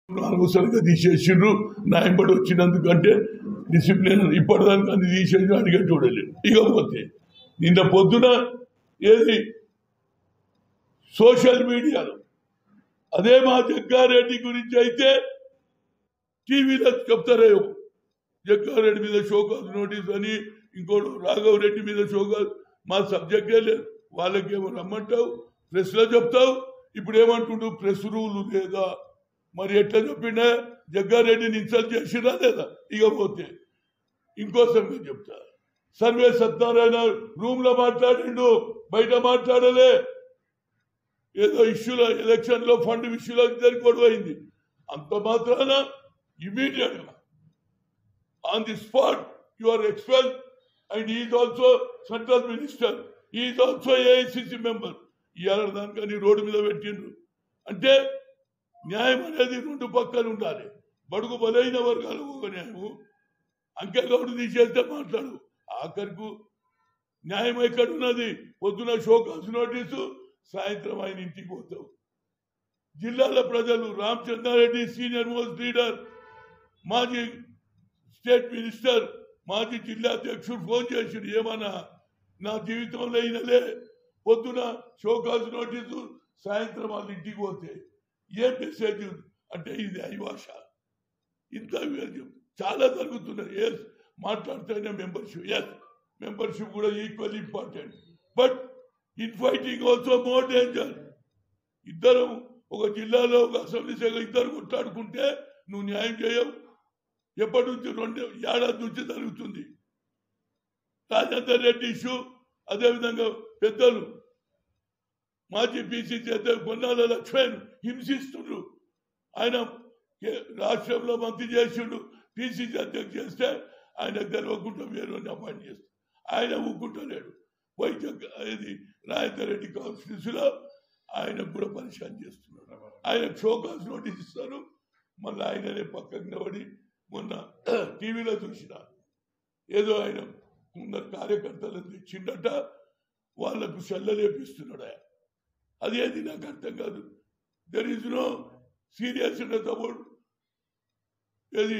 అనవసరంగా తీసేసిండ్రు నాయంబడి వచ్చినందుకంటే డిసిప్లిన్ ఇప్పటిదానికి అన్ని తీసేసి అడిగా చూడలేదు ఇకపోతే నిన్న పొద్దున ఏది సోషల్ మీడియాలో అదే మా జగ్గారెడ్డి గురించి అయితే టీవీలో చెప్తారే జగ్గారెడ్డి మీద షోకాజ్ నోటీస్ అని ఇంకోటి రాఘవ్ రెడ్డి మీద షోకాజ్ మా సబ్జెక్టే లేదు వాళ్ళకేమో రమ్మంటావు ప్రెస్లో చెప్తావు ఇప్పుడు ఏమంటుండు ప్రెస్ రూల్ లేదా మరి ఎట్లా చెప్పిండే జగ్గారెడ్డిని ఇన్సల్ట్ చేసిరా లేదా ఇక పోతే ఇంకో సంగతి చెప్తా సర్వే సత్యనారాయణ రూమ్ లో మాట్లాడిండు బయట మాట్లాడలే ఏదో ఇష్యూలో ఎలక్షన్ లో ఫండ్ ఇష్యూలో ఇద్దరికి గొడవ అయింది అంత మాత్రాన ఇమీడియట్ గా on the spot you are expel and is also central minister is also AICC member ఇవాళ దానికని రోడ్డు మీద పెట్టిండ్రు అంటే న్యాయం అనేది రెండు పక్కలు ఉండాలి బడుగు బలైన వర్గాలకు ఒక న్యాయము అంకెగౌడు తీసేస్తే మాట్లాడు ఆఖరికు న్యాయం ఎక్కడ ఉన్నది పొద్దున షోకాస్ నోటీసు సాయంత్రం ఆయన ఇంటికి పోతావు జిల్లాల ప్రజలు రామచంద్రారెడ్డి సీనియర్ మోస్ట్ లీడర్ మాజీ స్టేట్ మినిస్టర్ మాజీ జిల్లా అధ్యక్షుడు ఫోన్ చేసిండు ఏమన్నా నా జీవితంలో అయినలే పొద్దున షోకాస్ నోటీసు సాయంత్రం వాళ్ళ ఇంటికి పోతే ఏ మెసేజ్ అంటే ఇది అభిభాష ఇంత చాలా జరుగుతున్నాయి ఎస్ మాట్లాడితేనే మెంబర్షిప్ ఎస్ మెంబర్షిప్ కూడా equal important but in fighting also more danger ఇద్దరు ఒక జిల్లాలో ఒక అసెంబ్లీ శాఖ ఇద్దరు కొట్లాడుకుంటే నువ్వు న్యాయం చేయవు ఎప్పటి నుంచి రెండు ఏడాది నుంచి జరుగుతుంది రాజేందర్ రెడ్డి ఇష్యూ అదేవిధంగా పెద్దలు మాజీ పిసిసి అధ్యక్షుడు పొన్నాల లక్ష్మణ్ హింసిస్తుండ్రు ఆయన కే- రాష్ట్రంలో మంత్రి చేసిండు పిసిసి అధ్యక్ష చేస్తే ఆయన గెలవకుండా వేరే అపాయింట్ చేస్తాడు ఆయన ఊకుంటలేడు వైద్య ఇది రాజేందర్ రెడ్డి కాన్స్టిట్యూన్సీలో ఆయన కూడా పరిశాన్ చేస్తున్నాడు ఆయన షోకాస్ నోటీస్ ఇస్తారు మళ్ళీ ఆయననే పక్కకు నిలబడి మొన్న టీవీలో చూసిన ఏదో ఆయన కొందరు కార్యకర్తలను తెచ్చిండట వాళ్లకు సెల్లలేపిస్తున్నాడు ఆయన అదేది నాకు అర్థం కాదు there is no serious about ఏది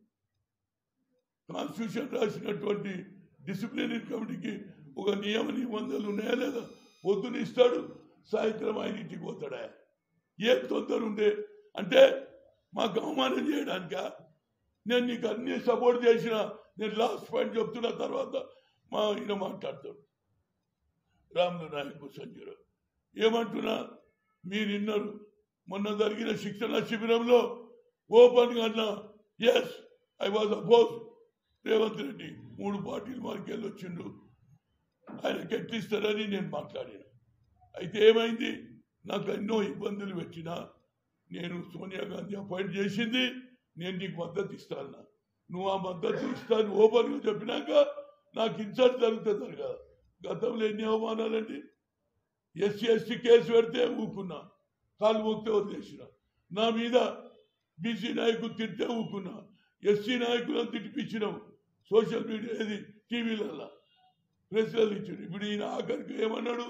కాన్స్టిట్యూషన్ రాసినటువంటి డిసిప్లినరీ కమిటీకి ఒక నియమ నిబంధనలు ఉన్నాయా లేదా పొద్దున ఇస్తాడు సాయంత్రం ఆయన ఇంటికి పోతాడా ఏం తొందర ఉండే అంటే మాకు అవమానం చేయడానిక నేను నీకు అన్ని సపోర్ట్ చేసిన నేను లాస్ట్ పాయింట్ చెప్తున్న తర్వాత మా ఈయన మాట్లాడతాడు రాములు నాయకు సంజయరావు ఏమంటున్నా మీరు విన్నారు మొన్న జరిగిన శిక్షణ శిబిరంలో ఓపెన్ గా అన్నా yes I was oppose Revanth Reddy మూడు పార్టీలు మార్కెళ్ళు వచ్చిండు ఆయన గెట్టిస్తారని నేను మాట్లాడాను అయితే ఏమైంది నాకు ఎన్నో ఇబ్బందులు పెట్టినా నేను సోనియా గాంధీ అపాయింట్ చేసింది నేను నీకు మద్దతు ఇస్తాను నువ్వు ఆ మద్దతు ఇస్తాను ఓపెన్గా చెప్పినాక నాకు ఇన్సల్ట్ జరుగుతుంది కదా గతంలో ఎన్ని అవమానాలండి ఎస్సీ ఎస్టీ కేసు పెడితే ఊకున్నా కాలు మోక్తే వదిలేసిన నా మీద బీసీ నాయకులు తిడితే ఊకున్నా ఎస్సీ నాయకులను తిట్టిపించినాం సోషల్ మీడియా ఇది టీవీలలో ప్రెస్లలో ఇచ్చాడు ఇప్పుడు ఈయన ఆఖరికి ఏమన్నాడు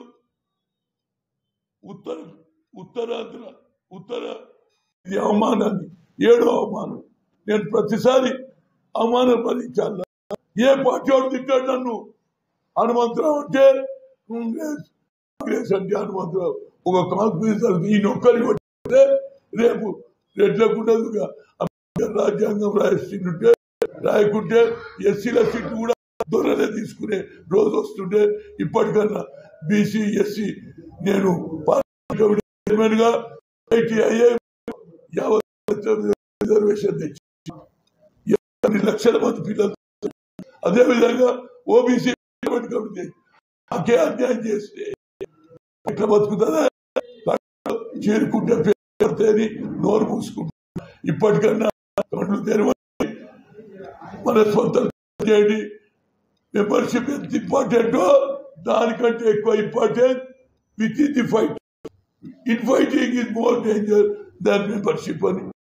ఉత్తర ఉత్తరాంధ్ర ఉత్తర ఇది అవమానాన్ని ఏడో అవమానం నేను ప్రతిసారి అవమానం భరించాలి ఏ పార్టీ వాడు తిట్టాడు నన్ను హనుమంతరావు అంటే కాంగ్రెస్ కాంగ్రెస్ అంటే హనుమంతరావు ఒక కాంగ్రెస్ ఈయన ఒక్కరికి పట్టితే రేపు రెడ్లకుండదుగా అంబేద్కర్ రాజ్యాంగం రాయిస్తుంటే రాయకుంటే ఎస్సీల సీట్లు కూడా దొరలే తీసుకునే రోజు వస్తుంటే ఇప్పటికన్నా బీసీ ఎస్సీ నేను పార్లమెంట్ కమిటీ చైర్మన్ గా ఐటీఐఏ యావత్ రిజర్వేషన్ తెచ్చి ఎన్ని లక్షల మంది పిల్లలు అదే విధంగా ఓబీసీ కమిటీ నాకే అన్యాయం చేస్తే ఎట్లా బతుకుతుందా చేరుకుంటే పేరుని నోరు మూసుకుంటా ఇప్పటికన్నా కళ్ళు తెరవండి మన సొంత చేయండి మెంబర్షిప్ ఎంత ఇంపార్టెంటో దానికంటే ఎక్కువ important with in the fight in fighting is more danger than membership అని